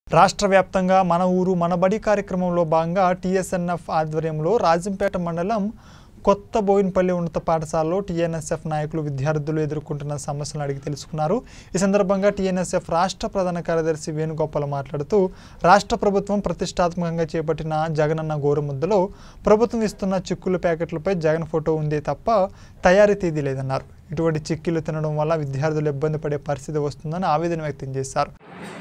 రాష్ట్ర వ్యాప్తంగా మన ఊరు మన బడి కార్యక్రమంలో భాగంగా టీఎస్ఎన్ఎఫ్ ఆధ్వర్యంలో రాజంపేట మండలం కొత్త బోయినపల్లి ఉన్నత పాఠశాలలో టీఎన్ఎస్ఎఫ్ నాయకులు విద్యార్థులు ఎదుర్కొంటున్న సమస్యలను అడిగి తెలుసుకున్నారు ఈ సందర్భంగా టీఎన్ఎస్ఎఫ్ రాష్ట్ర ప్రధాన కార్యదర్శి వేణుగోపాల్ మాట్లాడుతూ రాష్ట్ర ప్రభుత్వం ప్రతిష్టాత్మకంగా చేపట్టిన జగనన్న గోరుముద్దలో ప్రభుత్వం ఇస్తున్న చిక్కుల ప్యాకెట్లపై జగన్ ఫోటో ఉందే తప్ప తయారీ తేదీ లేదన్నారు ఇటువంటి చిక్కీలు తినడం వల్ల విద్యార్థులు ఇబ్బంది పడే పరిస్థితి వస్తుందని ఆవేదన వ్యక్తం చేశారు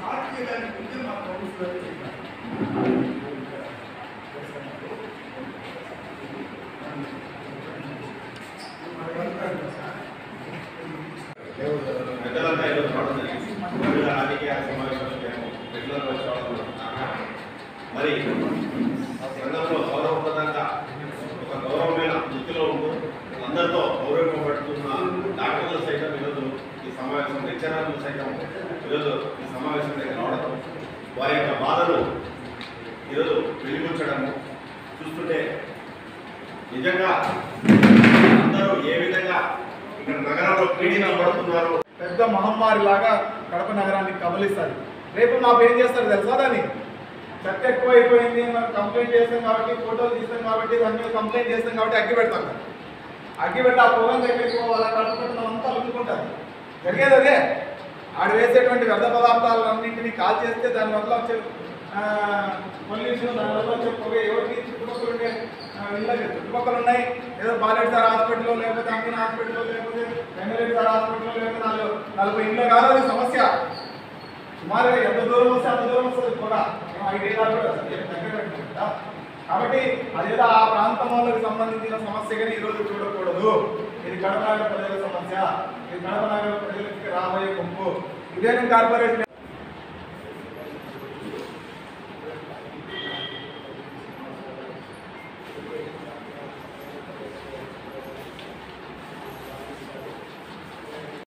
పెద్దలంతా ఈరోజు రావడం జరిగింది వివిధ రాజకీయ సమావేశాలకు రెగ్యులర్ వచ్చి రావడం కాక మరి సంఘంలో గౌరవప్రదంగా ఒక గౌరవమైన వృత్తిలో ఉంటూ అందరితో గౌరవింపబడుతున్న డాక్టర్లు సైతం ఈరోజు ఈ సమావేశం లెక్చరర్లు సైతం ఈరోజు ఈ సమావేశం దగ్గర రావడం వారి యొక్క బాధను ఈరోజు వెలిగించడము చూస్తుంటే నిజంగా అందరూ ఏ విధంగా ఇక్కడ నగరంలో పీడిన పడుతున్నారు పెద్ద మహమ్మారి లాగా కడప నగరాన్ని కబలిస్తుంది రేపు మాకు ఏం చేస్తారు తెలుసా దాన్ని చెత్త ఎక్కువ అయిపోయింది మనం కంప్లైంట్ చేస్తాం కాబట్టి ఫోటోలు తీస్తాం కాబట్టి దాని మీద కంప్లైంట్ చేస్తాం కాబట్టి అగ్గి పెడతాం కదా. అగ్గి పెట్టి ఆ పొలం దగ్గరికి పోవాలా కడప పట్టణం అంతా అలుముకుంటారు జరిగేది అదే ఆడు వేసేటువంటి వ్యర్థ పదార్థాలన్నింటినీ కాల్ చేస్తే దానివల్ల వచ్చే పొల్యూషన్ దానివల్ల వచ్చే పొగ ఎవరికి చుట్టుపక్కల ఉండే ఆ, ఇళ్ళకి చుట్టుపక్కల ఉన్నాయి ఏదో బాలెడ్ సార్ హాస్పిటల్లో లేకపోతే అంకిన హాస్పిటల్లో లేకపోతే వెంకటరెడ్డి సార్ హాస్పిటల్లో లేకపోతే నాలుగు నలభై ఇళ్ళు కాదు అది సమస్య సుమారుగా ఎంత దూరం వస్తే అంత దూరం వస్తుంది పొగ ఏం ఐటీ కాదు కూడా అసలు ఏం దగ్గర పెట్టలేదు కదా. కాబట్టి అదేదో ఆ ప్రాంతం వాళ్ళకి సంబంధించిన సమస్యగానే ఈరోజు చూడకూడదు ఇది కడప నగర ప్రజల సమస్య ఇది కడప నగర ప్రజలకి రాబోయే గుంపు ఇదే కార్పొరేషన్